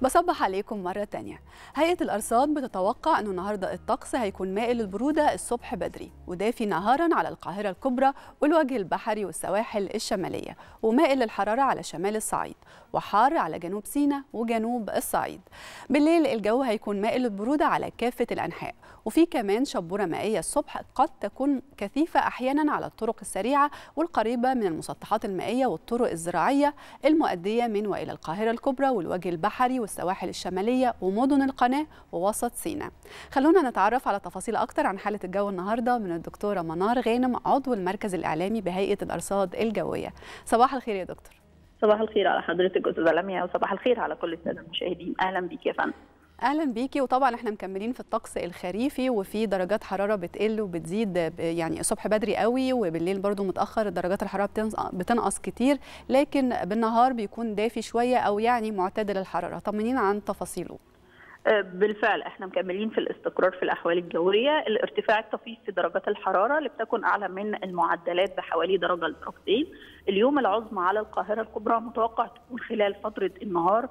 بصبح عليكم مرة تانية هيئة الأرصاد بتتوقع أنه النهاردة الطقس هيكون مائل للبرودة الصبح بدري ودافي نهارا على القاهرة الكبرى والوجه البحري والسواحل الشمالية ومائل للحرارة على شمال الصعيد وحار على جنوب سيناء وجنوب الصعيد بالليل الجو هيكون مائل للبرودة على كافة الأنحاء وفي كمان شبورة مائية الصبح قد تكون كثيفة أحيانا على الطرق السريعة والقريبة من المسطحات المائية والطرق الزراعية المؤدية من وإلى القاهرة الكبرى والوجه البحري والسواحل الشمالية ومدن القناة ووسط سيناء خلونا نتعرف على تفاصيل أكتر عن حالة الجو النهاردة من الدكتورة منار غانم عضو المركز الإعلامي بهيئة الأرصاد الجوية صباح الخير يا دكتور صباح الخير على حضرتك استاذه لميا وصباح الخير على كل الساده المشاهدين اهلا بيك يا فندم اهلا بيكي وطبعا احنا مكملين في الطقس الخريفي وفي درجات حراره بتقل وبتزيد يعني الصبح بدري قوي وبالليل برضو متاخر درجات الحراره بتنقص كتير لكن بالنهار بيكون دافي شويه او يعني معتدل الحراره طمنينا عن تفاصيله بالفعل احنا مكملين في الاستقرار في الاحوال الجويه، الارتفاع الطفيف في درجات الحراره اللي بتكون اعلى من المعدلات بحوالي درجه لدرجتين، اليوم العظمى على القاهره الكبرى متوقع تكون خلال فتره النهار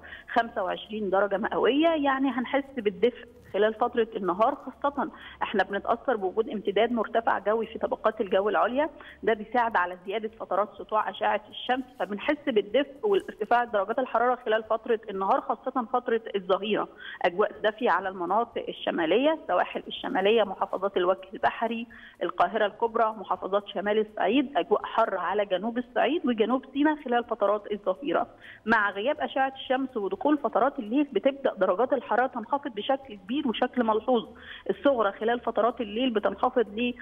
25 درجه مئويه، يعني هنحس بالدفء خلال فترة النهار خاصة احنا بنتأثر بوجود امتداد مرتفع جوي في طبقات الجو العليا ده بيساعد على زيادة فترات سطوع أشعة الشمس فبنحس بالدفء والارتفاع درجات الحرارة خلال فترة النهار خاصة فترة الظهيرة أجواء دافية على المناطق الشمالية السواحل الشمالية محافظات الوجه البحري القاهرة الكبرى محافظات شمال الصعيد أجواء حر على جنوب الصعيد وجنوب سيناء خلال فترات الظهيرة مع غياب أشعة الشمس ودخول فترات الليل بتبدأ درجات الحرارة تنخفض بشكل كبير كبير وشكل ملحوظ الصغرى خلال فترات الليل بتنخفض ل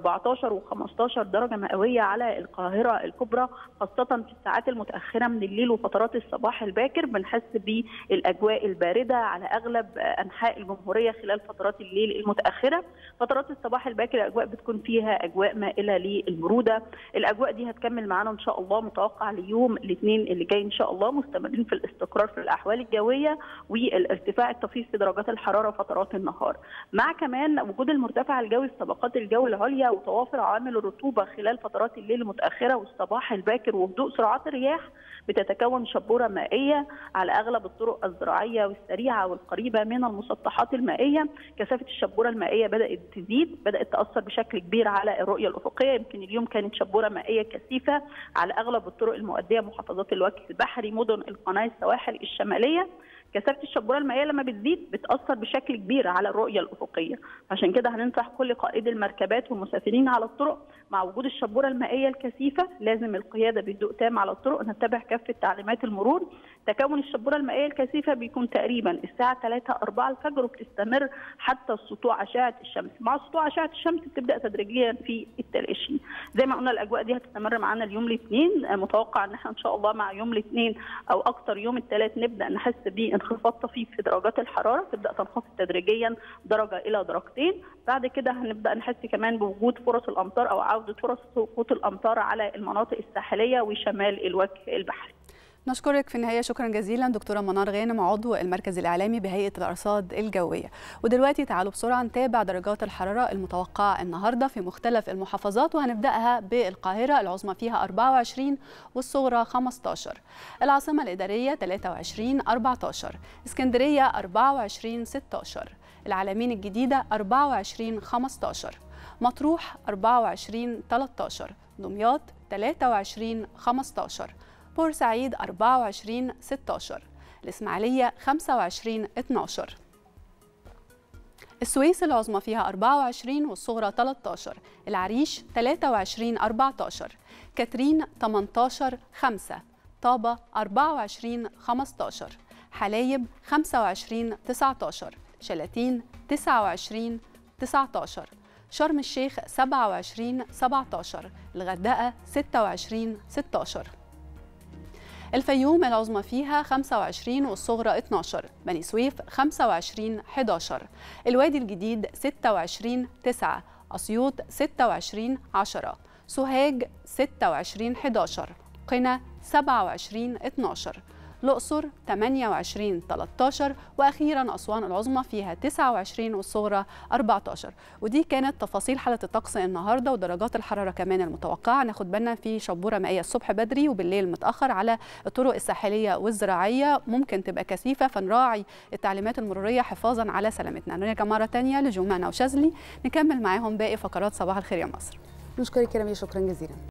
14 و15 درجه مئويه على القاهره الكبرى خاصه في الساعات المتاخره من الليل وفترات الصباح الباكر بنحس بالاجواء البارده على اغلب انحاء الجمهوريه خلال فترات الليل المتاخره فترات الصباح الباكر الاجواء بتكون فيها اجواء مائله للبروده الاجواء دي هتكمل معانا ان شاء الله متوقع ليوم الاثنين اللي جاي ان شاء الله مستمرين في الاستقرار في الاحوال الجويه والارتفاع الطفيف في درجات الحراره فترات فترات النهار مع كمان وجود المرتفع الجوي في طبقات الجو العليا وتوافر عوامل الرطوبه خلال فترات الليل المتاخره والصباح الباكر وهدوء سرعات الرياح بتتكون شبوره مائيه على اغلب الطرق الزراعيه والسريعه والقريبه من المسطحات المائيه كثافه الشبوره المائيه بدات تزيد بدات تاثر بشكل كبير على الرؤيه الافقيه يمكن اليوم كانت شبوره مائيه كثيفه على اغلب الطرق المؤديه محافظات الوجه البحري مدن القناه السواحل الشماليه كثافه الشبوره المائيه لما بتزيد بتاثر بشكل كبير على الرؤيه الافقيه عشان كده هننصح كل قائدي المركبات والمسافرين على الطرق مع وجود الشبوره المائيه الكثيفه لازم القياده بهدوء تام على الطرق نتبع كافه تعليمات المرور تكون الشبوره المائيه الكثيفه بيكون تقريبا الساعه 3 4 الفجر وبتستمر حتى سطوع اشعه الشمس مع سطوع اشعه الشمس بتبدا تدريجيا في التلاشي زي ما قلنا الاجواء دي هتستمر معانا اليوم الاثنين متوقع ان احنا ان شاء الله مع يوم الاثنين او اكثر يوم الثلاث نبدا نحس بانخفاض طفيف في درجات الحراره تبدا تنخفض تدريجيا درجه الى درجتين بعد كده هنبدا نحس كمان بوجود فرص الامطار او عوده فرص سقوط الامطار على المناطق الساحليه وشمال الوجه البحري نشكرك في النهاية شكرا جزيلا دكتورة منار غانم عضو المركز الإعلامي بهيئة الأرصاد الجوية ودلوقتي تعالوا بسرعة نتابع درجات الحرارة المتوقعة النهاردة في مختلف المحافظات وهنبدأها بالقاهرة العظمى فيها 24 والصغرى 15 العاصمة الإدارية 23 14 اسكندرية 24 16 العلمين الجديدة 24 15 مطروح 24 13 دمياط 23 15 بورسعيد 24 16 الإسماعيلية 25 12 السويس العظمى فيها 24 والصغرى 13 العريش 23 14 كاترين 18 5 طابة 24 15 حلايب 25 19 شلاتين 29 19 شرم الشيخ 27 17 الغردقة 26 16 الفيوم العظمى فيها 25 والصغرى 12 بني سويف 25 11 الوادي الجديد 26 9 أسيوط 26 10 سوهاج 26 11 قنا 27 12 الأقصر 28 13 وأخيرا أسوان العظمى فيها 29 والصغرى 14 ودي كانت تفاصيل حالة الطقس النهاردة ودرجات الحرارة كمان المتوقعة ناخد بالنا في شبورة مائية الصبح بدري وبالليل متأخر على الطرق الساحلية والزراعية ممكن تبقى كثيفة فنراعي التعليمات المرورية حفاظا على سلامتنا نرجع مرة تانية لجمانة وشاذلي نكمل معاهم باقي فقرات صباح الخير يا مصر نشكرك يا رمية شكرا جزيلا